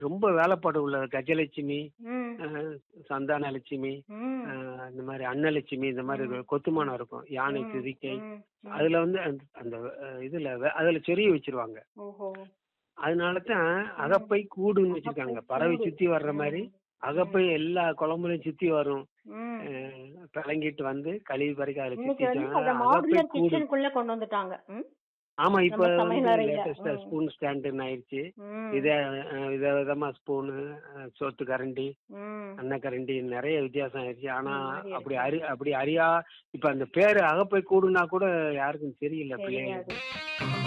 ரொம்ப வேலைப்பாடு உள்ள கஜலட்சுமி ம் அஹ், சந்தானலட்சுமி ம் அஹ், இந்த மாதிரி அன்னலட்சுமி இந்த மாதிரி ம். கொத்துமானம் இருக்கும் யானை ம், துதிக்கை ம், ம். அதுல வந்து அந்த அந்த அஹ், இதுல வெ- அதுல சொரிய வச்சிருவாங்க ஓஹோ அதனால தான் அகப்பை கூடுன்னு வச்சிருக்காங்க அகப்பை பறவை கூடு. சுத்தி வர்ற மாதிரி ம், அகப்பை எல்லா குழம்புலையும் சுத்தி வரும் ம். அஹ், பிளங்கிட்டு வந்து கழுவி பறிக்க அதுல இன்னைக்கு சுத்தி வந்து அத அகப்பை மாடுலர் கூடு கிச்சனுக்குள்ள கொண்டு வந்துட்டாங்க ம்? ஆமா இப்ப நம்ம சமையலறையில. லேட்டஸ்டா ம். ஸ்பூன் ஸ்டாண்டுன்னு ஆயிடுச்சு ம். வித அஹ், வித விதமா ஸ்பூனு சோத்து கரண்டி ம். அன்ன கரண்டி நிறைய வித்தியாசம் ஆயிடுச்சு ஆனா ம், மாறி அப்படி இருக்கு. அறி அப்படி அறியா இப்ப அந்த பேரு அகப்பை கூடுனா கூட யாருக்கும் தெரியல தெரியாது பிள்ளைங்களுக்கு